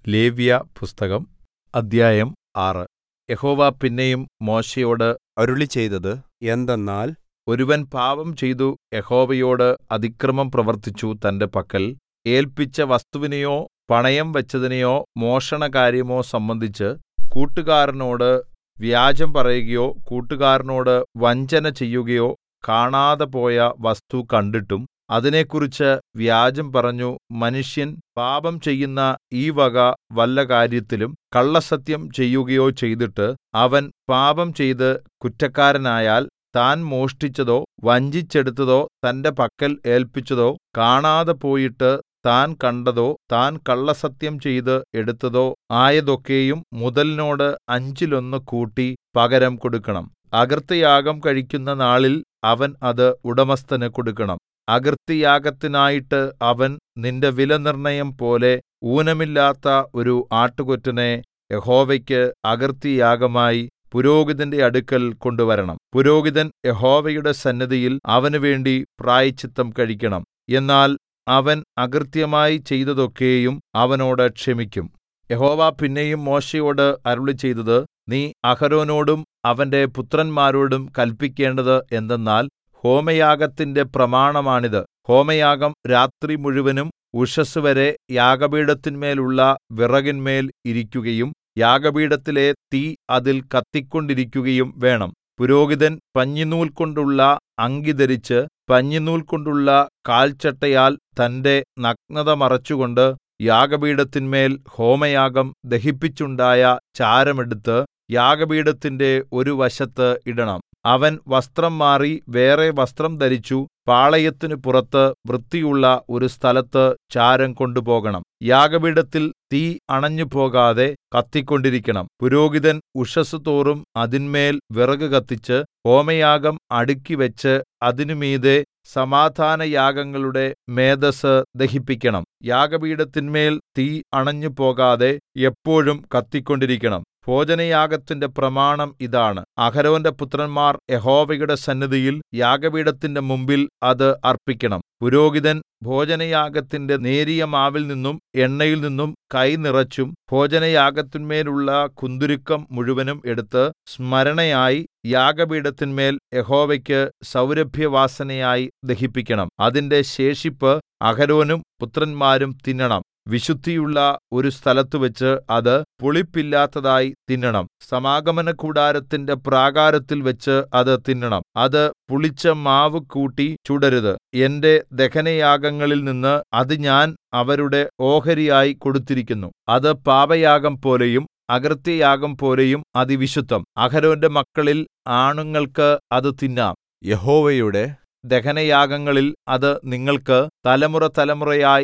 ലേവ്യപുസ്തകം അദ്ധ്യായം ആറ് യഹോവ പിന്നെയും മോശെയോട് അരുളിച്ചെയ്തത് എന്തെന്നാൽ ഒരുവൻ പാപം ചെയ്തു യഹോവയോട് അതിക്രമം പ്രവർത്തിച്ചു തന്റെ പക്കൽ ഏല്പിച്ച വസ്തുവിനെയോ പണയം വെച്ചതിനെയോ മോഷണകാര്യമോ സംബന്ധിച്ച് കൂട്ടുകാരനോട് വ്യാജം പറയുകയോ കൂട്ടുകാരനോട് വഞ്ചന ചെയ്യുകയോ കാണാതെ പോയ വസ്തു കണ്ടിട്ടും അതിനെക്കുറിച്ച് വ്യാജം പറഞ്ഞു മനുഷ്യൻ പാപം ചെയ്യുന്ന ഈ വക വല്ല കാര്യത്തിലും കള്ളസത്യം ചെയ്യുകയോ ചെയ്തിട്ട് അവൻ പാപം ചെയ്ത് കുറ്റക്കാരനായാൽ താൻ മോഷ്ടിച്ചതോ വഞ്ചിച്ചെടുത്തതോ തന്റെ പക്കൽ ഏല്പിച്ചതോ കാണാതെ പോയിട്ട് താൻ കണ്ടതോ താൻ കള്ളസത്യം ചെയ്ത് എടുത്തതോ ആയതൊക്കെയും മുതലിനോട് അഞ്ചിലൊന്ന് കൂട്ടി പകരം കൊടുക്കണം അകൃത്യയാഗം കഴിക്കുന്ന നാളിൽ അവൻ അത് ഉടമസ്ഥന് കൊടുക്കണം അകൃത്യയാഗത്തിനായിട്ട് അവൻ നിന്റെ വിലനിർണ്ണയം പോലെ ഊനമില്ലാത്ത ഒരു ആട്ടുകൊറ്റനെ യഹോവയ്ക്ക് അകൃത്യയാഗമായി പുരോഹിതന്റെ അടുക്കൽ കൊണ്ടുവരണം പുരോഹിതൻ യഹോവയുടെ സന്നിധിയിൽ അവനുവേണ്ടി പ്രായശ്ചിത്തം കഴിക്കണം എന്നാൽ അവൻ അകൃത്യമായി ചെയ്തതൊക്കെയും അവനോട് ക്ഷമിക്കും യഹോവ പിന്നെയും മോശെയോട് അരുളിച്ചെയ്തത് നീ അഹരോനോടും അവന്റെ പുത്രന്മാരോടും കല്പിക്കേണ്ടത് എന്തെന്നാൽ ഹോമയാഗത്തിന്റെ പ്രമാണമാണിത് ഹോമയാഗം രാത്രി മുഴുവനും ഉഷസ്സുവരെ യാഗപീഠത്തിന്മേലുള്ള വിറകിന്മേൽ ഇരിക്കുകയും യാഗപീഠത്തിലെ തീ അതിൽ കത്തിക്കൊണ്ടിരിക്കുകയും വേണം പുരോഹിതൻ പഞ്ഞിനൂൽ കൊണ്ടുള്ള അങ്കി ധരിച്ച് പഞ്ഞിനൂൽ കൊണ്ടുള്ള കാൽച്ചട്ടയാൽ തന്റെ നഗ്നത മറച്ചുകൊണ്ട് യാഗപീഠത്തിന്മേൽ ഹോമയാഗം ദഹിപ്പിച്ചുണ്ടായ ചാരം എടുത്ത് യാഗപീഠത്തിന്റെ ഒരു വശത്ത് ഇടണം അവൻ വസ്ത്രം മാറി വേറെ വസ്ത്രം ധരിച്ചു പാളയത്തിനു പുറത്ത് വൃത്തിയുള്ള ഒരു സ്ഥലത്ത് ചാരം കൊണ്ടുപോകണം യാഗപീഠത്തിൽ തീ അണഞ്ഞുപോകാതെ കത്തിക്കൊണ്ടിരിക്കണം പുരോഹിതൻ ഉഷസ്സ് തോറും അതിന്മേൽ വിറക് കത്തിച്ച് ഹോമയാഗം അടുക്കിവെച്ച് അതിനുമീതെ സമാധാനയാഗങ്ങളുടെ മേദസ്സ് ദഹിപ്പിക്കണം യാഗപീഠത്തിന്മേൽ തീ അണഞ്ഞുപോകാതെ എപ്പോഴും കത്തിക്കൊണ്ടിരിക്കണം ഭോജനയാഗത്തിന്റെ പ്രമാണം ഇതാണ് അഹരോന്റെ പുത്രന്മാർ യഹോവയുടെ സന്നിധിയിൽ യാഗപീഠത്തിന്റെ മുമ്പിൽ അത് അർപ്പിക്കണം പുരോഹിതൻ ഭോജനയാഗത്തിന്റെ നേരിയ മാവിൽ നിന്നും എണ്ണയിൽ നിന്നും കൈ നിറച്ചും ഭോജനയാഗത്തിന്മേലുള്ള കുന്തുരുക്കം മുഴുവനും എടുത്ത് സ്മരണയായി യാഗപീഠത്തിന്മേൽ യഹോവയ്ക്ക് സൗരഭ്യവാസനയായി ദഹിപ്പിക്കണം അതിന്റെ ശേഷിപ്പ് അഹരോനും പുത്രന്മാരും തിന്നണം വിശുദ്ധിയുള്ള ഒരു സ്ഥലത്തുവച്ച് അത് പുളിപ്പില്ലാത്തതായി തിന്നണം സമാഗമനകൂടാരത്തിന്റെ പ്രാകാരത്തിൽ വെച്ച് അത് തിന്നണം അത് പുളിച്ച മാവ് കൂട്ടി ചുടരുത് എന്റെ ദഹനയാഗങ്ങളിൽ നിന്ന് അത് ഞാൻ അവരുടെ ഓഹരിയായി കൊടുത്തിരിക്കുന്നു അത് പാപയാഗം പോലെയും അകൃത്യയാഗം പോലെയും അതിവിശുദ്ധം അഹരോന്റെ മക്കളിൽ ആണുങ്ങൾക്ക് അത് തിന്നാം യഹോവയുടെ ദഹനയാഗങ്ങളിൽ അത് നിങ്ങൾക്ക് തലമുറ തലമുറയായി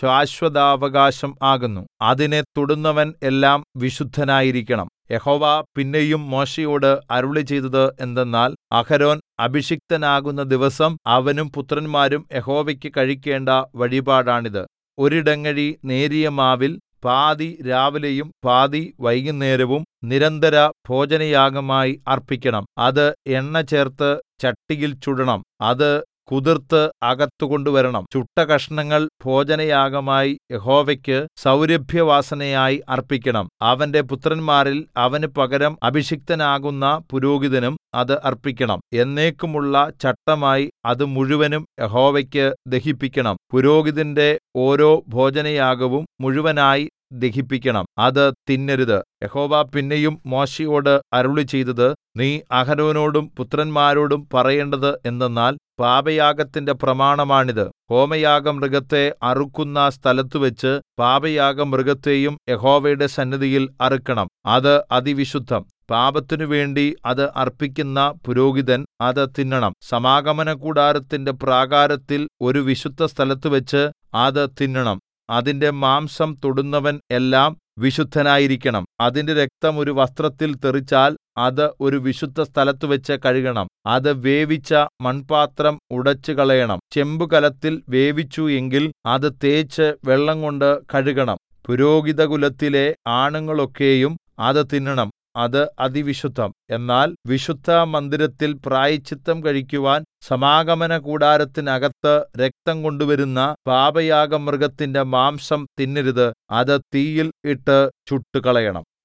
ശാശ്വതാവകാശം ആകുന്നു അതിനെ തൊടുന്നവൻ എല്ലാം വിശുദ്ധനായിരിക്കണം യഹോവ പിന്നെയും മോശയോട് അരുളി ചെയ്തത് എന്തെന്നാൽ അഹരോൻ അഭിഷിക്തനാകുന്ന ദിവസം അവനും പുത്രന്മാരും യഹോവയ്ക്ക് കഴിക്കേണ്ട വഴിപാടാണിത് ഒരിടങ്ങഴി നേരിയ മാവിൽ പാതി രാവിലെയും പാതി വൈകുന്നേരവും നിരന്തര ഭോജനയാഗമായി അർപ്പിക്കണം അത് എണ്ണ ചേർത്ത് ചട്ടിയിൽ ചുടണം അത് കുതിർത്ത് അകത്തു കൊണ്ടുവരണം ചുട്ട കഷ്ണങ്ങൾ ഭോജനയാഗമായി യഹോവയ്ക്ക് സൗരഭ്യവാസനയായി അർപ്പിക്കണം അവന്റെ പുത്രന്മാരിൽ അവന് പകരം അഭിഷിക്തനാകുന്ന പുരോഹിതനും അത് അർപ്പിക്കണം എന്നേക്കുമുള്ള ചട്ടമായി അത് മുഴുവനും യഹോവയ്ക്ക് ദഹിപ്പിക്കണം പുരോഹിതന്റെ ഓരോ ഭോജനയാഗവും മുഴുവനായി ദഹിപ്പിക്കണം അത് തിന്നരുത് യഹോവ പിന്നെയും മോശയോട് അരുളി ചെയ്തത് നീ അഹരോനോടും പുത്രന്മാരോടും പറയേണ്ടത് എന്തെന്നാൽ പാപയാഗത്തിന്റെ പ്രമാണമാണിത് ഹോമയാഗം മൃഗത്തെ അറുക്കുന്ന സ്ഥലത്തുവെച്ച് പാപയാഗം മൃഗത്തെയും യഹോവയുടെ സന്നിധിയിൽ അറുക്കണം അത് അതിവിശുദ്ധം പാപത്തിനു വേണ്ടി അത് അർപ്പിക്കുന്ന പുരോഹിതൻ അത് തിന്നണം സമാഗമനകൂടാരത്തിന്റെ പ്രാകാരത്തിൽ ഒരു വിശുദ്ധ സ്ഥലത്തുവെച്ച് അത് തിന്നണം അതിന്റെ മാംസം തൊടുന്നവൻ എല്ലാം വിശുദ്ധനായിരിക്കണം അതിന്റെ രക്തം ഒരു വസ്ത്രത്തിൽ തെറിച്ചാൽ അത് ഒരു വിശുദ്ധ സ്ഥലത്തുവെച്ച് കഴുകണം അത് വേവിച്ച മൺപാത്രം ഉടച്ചുകളയണം ചെമ്പുകലത്തിൽ വേവിച്ചു എങ്കിൽ അത് തേച്ച് വെള്ളംകൊണ്ട് കഴുകണം പുരോഹിതകുലത്തിലെ ആണുങ്ങളൊക്കെയും അത് തിന്നണം അത് അതിവിശുദ്ധം എന്നാൽ വിശുദ്ധമന്ദിരത്തിൽ പ്രായശ്ചിത്തം കഴിക്കുവാൻ സമാഗമനകൂടാരത്തിനകത്ത് രക്തം കൊണ്ടുവരുന്ന പാപയാഗമൃഗത്തിന്റെ മാംസം തിന്നരുത് അത് തീയിൽ ഇട്ട് ചുട്ടുകളയണം